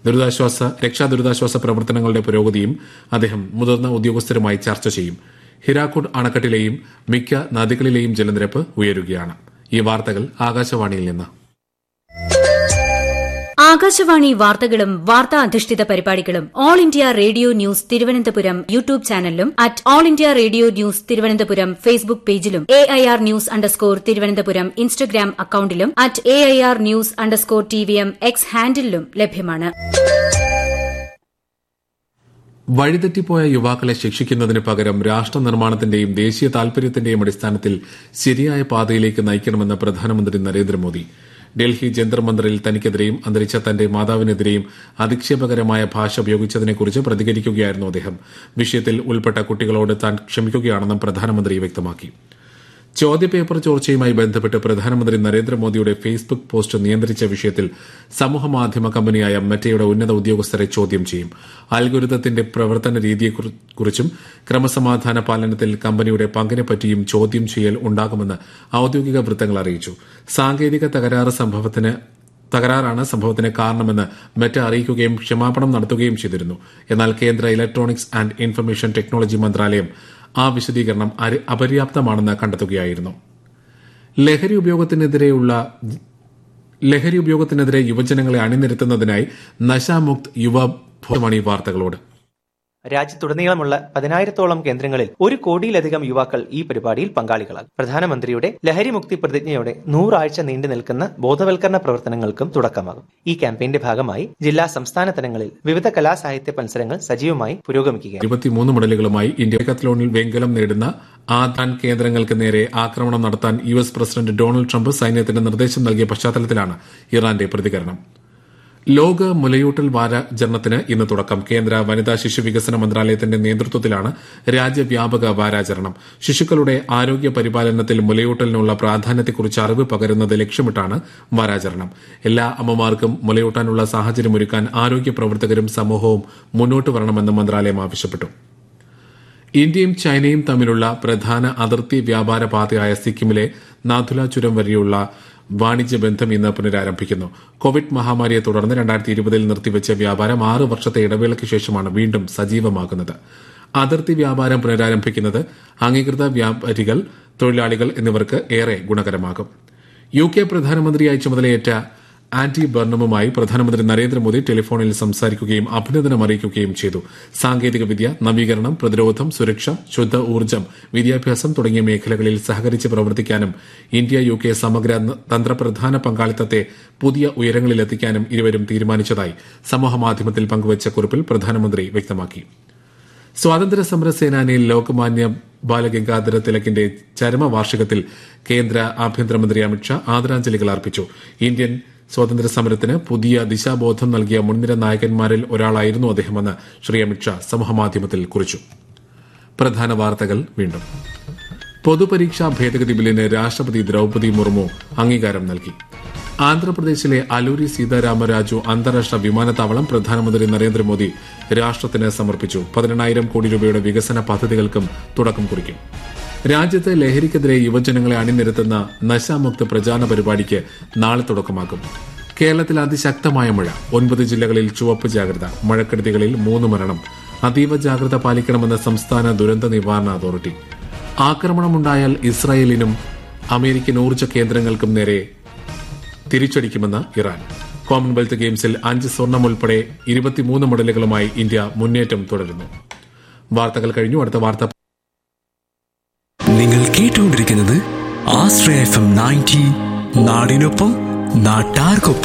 ദുരിതാശ്വാസ രക്ഷാ ദുരിതാശ്വാസ പ്രവർത്തനങ്ങളുടെ പുരോഗതിയും അദ്ദേഹം മുതിർന്ന ഉദ്യോഗസ്ഥരുമായി ചർച്ച ചെയ്യും ഹിരാക്കുഡ് അണക്കെട്ടിലെയും മിക്ക നദികളിലെയും ജലനിരപ്പ് ഉയരുകയാണ് ഈ വാർത്തകൾ ആകാശവാണിയിൽ നിന്ന് ആകാശവാണി വാർത്തകളും വാർത്താ അധിഷ്ഠിത പരിപാടികളും All India Radio news Thiruvananthapuram YouTube ചാനലിലും at All India Radio news Thiruvananthapuram Facebook പേജിലും A I R news underscore Thiruvananthapuram Instagram അക്കൌണ്ടിലും at A I R news underscore T V M X ഹാൻഡിലും ലഭ്യമാണ് വഴിതെറ്റിപ്പോയ യുവാക്കളെ ശിക്ഷിക്കുന്നതിന് പകരം രാഷ്ട്ര നിർമ്മാണത്തിന്റെയും ദേശീയ താൽപര്യത്തിന്റെയും അടിസ്ഥാനത്തിൽ ശരിയായ പാതയിലേക്ക് നയിക്കണമെന്ന് പ്രധാനമന്ത്രി നരേന്ദ്രമോദി ഡൽഹി ജന്തർ മന്ദറിൽ തനിക്കെതിരെയും അന്തരിച്ച തന്റെ മാതാവിനെതിരെയും അധിക്ഷേപകരമായ ഭാഷ ഉപയോഗിച്ചതിനെക്കുറിച്ച് പ്രതികരിക്കുകയായിരുന്നു അദ്ദേഹം വിഷയത്തിൽ ഉൾപ്പെട്ട കുട്ടികളോട് താൻ ക്ഷമിക്കുകയാണെന്നും പ്രധാനമന്ത്രി വ്യക്തമാക്കി ചോദ്യപേപ്പർ ചോർച്ചയുമായി ബന്ധപ്പെട്ട് പ്രധാനമന്ത്രി നരേന്ദ്രമോദിയുടെ ഫേസ്ബുക്ക് പോസ്റ്റ് നിയന്ത്രിച്ച വിഷയത്തിൽ സമൂഹമാധ്യമ കമ്പനിയായ മെറ്റയുടെ ഉന്നത ഉദ്യോഗസ്ഥരെ ചോദ്യം ചെയ്യും അൽഗുരുതത്തിന്റെ പ്രവർത്തന രീതിയെക്കുറിച്ചും ക്രമസമാധാന പാലനത്തിൽ കമ്പനിയുടെ പങ്കിനെപ്പറ്റിയും ചോദ്യം ചെയ്യൽ ഉണ്ടാകുമെന്ന് ഔദ്യോഗിക വൃത്തങ്ങൾ അറിയിച്ചു സാങ്കേതിക തകരാറ് സംഭവത്തിന് തകരാറാണ് സംഭവത്തിന് കാരണമെന്ന് മെറ്റ അറിയിക്കുകയും ക്ഷമാപണം നടത്തുകയും ചെയ്തിരുന്നു എന്നാൽ കേന്ദ്ര ഇലക്ട്രോണിക്സ് ആൻഡ് ഇൻഫർമേഷൻ ടെക്നോളജി മന്ത്രാലയം ആ വിശദീകരണം അപര്യാപ്തമാണെന്ന് കണ്ടെത്തുകയായിരുന്നു ലഹരി ഉപയോഗത്തിനെതിരെയുള്ള ലഹരി ഉപയോഗത്തിനെതിരെ യുവജനങ്ങളെ അണിനിരത്തുന്നതിനായി നശാമുക്ത് യുവ ഭോമണി വാർത്തകളോട് രാജ്യത്തുടനീളമുള്ള പതിനായിരത്തോളം കേന്ദ്രങ്ങളിൽ ഒരു കോടിയിലധികം യുവാക്കൾ ഈ പരിപാടിയിൽ പങ്കാളികളാകും പ്രധാനമന്ത്രിയുടെ ലഹരിമുക്തി പ്രതിജ്ഞയോടെ നൂറാഴ്ച നീണ്ടു നിൽക്കുന്ന ബോധവൽക്കരണ പ്രവർത്തനങ്ങൾക്കും തുടക്കമാകും ഈ ക്യാമ്പയിന്റെ ഭാഗമായി ജില്ലാ സംസ്ഥാന തലങ്ങളിൽ വിവിധ കലാസാഹിത്യ മത്സരങ്ങൾ സജീവമായി പുരോഗമിക്കുകയാണ് ഇരുപത്തിമൂന്ന് മെഡലുകളുമായി ഇന്ത്യ കത്ലോണിൽ വെങ്കലം നേടുന്ന ആധാൻ കേന്ദ്രങ്ങൾക്ക് നേരെ ആക്രമണം നടത്താൻ U S president Donald Trump സൈന്യത്തിന് നിർദ്ദേശം നൽകിയ പശ്ചാത്തലത്തിലാണ് ഇറാന്റെ പ്രതികരണം ലോക മുലയൂട്ടൽ വാരാചരണത്തിന് ഇന്ന് തുടക്കം കേന്ദ്ര വനിതാ ശിശു വികസന മന്ത്രാലയത്തിന്റെ നേതൃത്വത്തിലാണ് രാജ്യവ്യാപക വാരാചരണം ശിശുക്കളുടെ ആരോഗ്യ പരിപാലനത്തിൽ മുലയൂട്ടലിനുള്ള പ്രാധാന്യത്തെക്കുറിച്ച് അറിവ് പകരുന്നത് ലക്ഷ്യമിട്ടാണ് വാരാചരണം എല്ലാ അമ്മമാർക്കും മുലയൂട്ടാനുള്ള സാഹചര്യമൊരുക്കാൻ ആരോഗ്യ പ്രവർത്തകരും സമൂഹവും മുന്നോട്ട് വരണമെന്ന് മന്ത്രാലയം ആവശ്യപ്പെട്ടു ഇന്ത്യയും ചൈനയും തമ്മിലുള്ള പ്രധാന അതിർത്തി വ്യാപാര പാതയായ സിക്കിമിലെ നാഥുല ചുരം വരെയുള്ള വാണിജ്യ ബന്ധം ഇന്ന് പുനരാരംഭിക്കുന്നു കോവിഡ് മഹാമാരിയെ തുടർന്ന് രണ്ടായിരത്തി ഇരുപതിൽ നിർത്തിവെച്ച വ്യാപാരം ആറ് വർഷത്തെ ഇടവേളയ്ക്ക് ശേഷമാണ് വീണ്ടും സജീവമാകുന്നത് അതിർത്തി വ്യാപാരം പുനരാരംഭിക്കുന്നത് അംഗീകൃത വ്യാപാരികൾ തൊഴിലാളികൾ എന്നിവർക്ക് ഏറെ ഗുണകരമാകും യു കെ പ്രധാനമന്ത്രിയായി ചുമതലയേറ്റ ആന്റി ബർണമുമായി പ്രധാനമന്ത്രി നരേന്ദ്രമോദി ടെലിഫോണിൽ സംസാരിക്കുകയും അഭിനന്ദനം അറിയിക്കുകയും ചെയ്തു സാങ്കേതികവിദ്യ നവീകരണം പ്രതിരോധം സുരക്ഷ ശുദ്ധ ഊർജ്ജം വിദ്യാഭ്യാസം തുടങ്ങിയ മേഖലകളിൽ സഹകരിച്ച് പ്രവർത്തിക്കാനും ഇന്ത്യ യു കെ സമഗ്ര തന്ത്രപ്രധാന പങ്കാളിത്തത്തെ പുതിയ ഉയരങ്ങളിലെത്തിക്കാനും ഇരുവരും തീരുമാനിച്ചതായി സമൂഹമാധ്യമത്തിൽ പങ്കുവച്ച കുറിപ്പിൽ പ്രധാനമന്ത്രി വ്യക്തമാക്കി സ്വാതന്ത്ര്യ സമര സേനാനി ലോകമാന്യ ബാലഗംഗാധര തിലകിന്റെ ചരമവാർഷികത്തിൽ കേന്ദ്ര ആഭ്യന്തരമന്ത്രി അമിത്ഷാ ആദരാഞ്ജലികൾ അർപ്പിച്ചു ഇന്ത്യൻ സ്വാതന്ത്ര്യ സമരത്തിന് പുതിയ ദിശാബോധം നൽകിയ മുൻനിര നായകന്മാരിൽ ഒരാളായിരുന്നു അദ്ദേഹമെന്ന് ശ്രീ അമിത്ഷാ സമൂഹമാധ്യമത്തിൽ കുറിച്ചു പ്രധാന വാർത്തകൾ വീണ്ടും പൊതുപരീക്ഷാ ഭേദഗതി ബില്ലിന് രാഷ്ട്രപതി ദ്രൌപതി മുർമു അംഗീകാരം നൽകി ആന്ധ്രാപ്രദേശിലെ അലൂരി സീതാരാമരാജു അന്താരാഷ്ട്ര വിമാനത്താവളം പ്രധാനമന്ത്രി നരേന്ദ്രമോദി രാഷ്ട്രത്തിന് സമർപ്പിച്ചു പതിനെണ്ണായിരം കോടി രൂപയുടെ വികസന പദ്ധതികൾക്കും തുടക്കം കുറിക്കും രാജ്യത്ത് ലഹരിക്കെതിരെ യുവജനങ്ങളെ അണിനിരത്തുന്ന നശാമുക്ത പ്രചാരണ പരിപാടിക്ക് നാളെ തുടക്കമാകും കേരളത്തിൽ അതിശക്തമായ മഴ ഒൻപത് ജില്ലകളിൽ ചുവപ്പ് ജാഗ്രത മഴക്കെടുതികളിൽ മൂന്ന് മരണം അതീവ ജാഗ്രത പാലിക്കണമെന്ന് സംസ്ഥാന ദുരന്ത നിവാരണ അതോറിറ്റി ആക്രമണമുണ്ടായാൽ ഇസ്രായേലിനും അമേരിക്കൻ ഊർജ്ജ കേന്ദ്രങ്ങൾക്കും നേരെ തിരിച്ചടിക്കുമെന്ന് ഇറാൻ കോമൺവെൽത്ത് ഗെയിംസിൽ അഞ്ച് സ്വർണം ഉൾപ്പെടെ ഇരുപത്തിമൂന്ന് മെഡലുകളുമായി ഇന്ത്യ മുന്നേറ്റം തുടരുന്നു വാർത്തകൾ കഴിഞ്ഞു അടുത്ത വാർത്ത നിങ്ങൾ കേട്ടുകൊണ്ടിരിക്കുന്നത് ആശ്രയ എഫ് എം നയൻറ്റി നാടിനൊപ്പം നാട്ടാർക്കൊപ്പം